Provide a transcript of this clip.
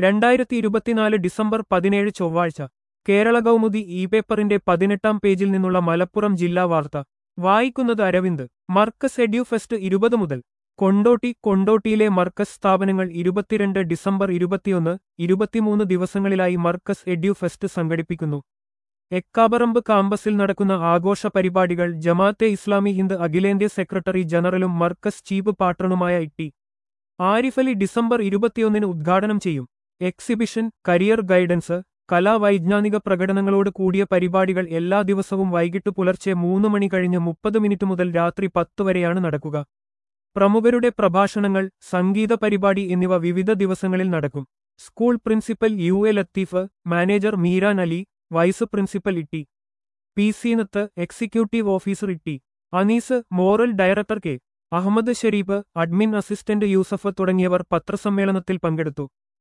രണ്ടായിരത്തി ഇരുപത്തിനാല് ഡിസംബർ പതിനേഴ് ചൊവ്വാഴ്ച കേരള കൗമുദി ഇ പേപ്പറിന്റെ പതിനെട്ടാം പേജിൽ നിന്നുള്ള മലപ്പുറം ജില്ലാ വാർത്ത വായിക്കുന്നത് അരവിന്ദ് മർക്കസ് എഡ്യു ഫെസ്റ്റ് ഇരുപത് മുതൽ കൊണ്ടോട്ടി കൊണ്ടോട്ടിയിലെ മർക്കസ് സ്ഥാപനങ്ങൾ ഇരുപത്തിരണ്ട് ഡിസംബർ ഇരുപത്തിയൊന്ന് ഇരുപത്തിമൂന്ന് ദിവസങ്ങളിലായി മർക്കസ് എഡ്യു ഫെസ്റ്റ് സംഘടിപ്പിക്കുന്നു എക്കാബറമ്പ് കാമ്പസിൽ നടക്കുന്ന ആഘോഷ പരിപാടികൾ ജമാഅത്തെ ഇസ്ലാമി ഹിന്ദ് അഖിലേന്ത്യാ സെക്രട്ടറി ജനറലും മർക്കസ് ചീഫ് പാട്രണുമായ ടി ആരിഫലി ഡിസംബർ ഇരുപത്തിയൊന്നിന് ഉദ്ഘാടനം ചെയ്യും എക്സിബിഷൻ കരിയർ ഗൈഡൻസ് കലാവൈജ്ഞാനിക പ്രകടനങ്ങളോട് കൂടിയ പരിപാടികൾ എല്ലാ ദിവസവും വൈകിട്ട് പുലർച്ചെ മൂന്ന് മണി കഴിഞ്ഞ് മുപ്പത് മിനിറ്റ് മുതൽ രാത്രി പത്ത് വരെയാണ് നടക്കുക പ്രമുഖരുടെ പ്രഭാഷണങ്ങൾ സംഗീത പരിപാടി എന്നിവ വിവിധ ദിവസങ്ങളിൽ നടക്കും school principal U A Latheef manager Meeran Ali vice principal Itty P Seenath executive officer Itty Anees moral director K Ahammed Shereef admin assistant Yusuf തുടങ്ങിയവർ പത്രസമ്മേളനത്തിൽ പങ്കെടുത്തു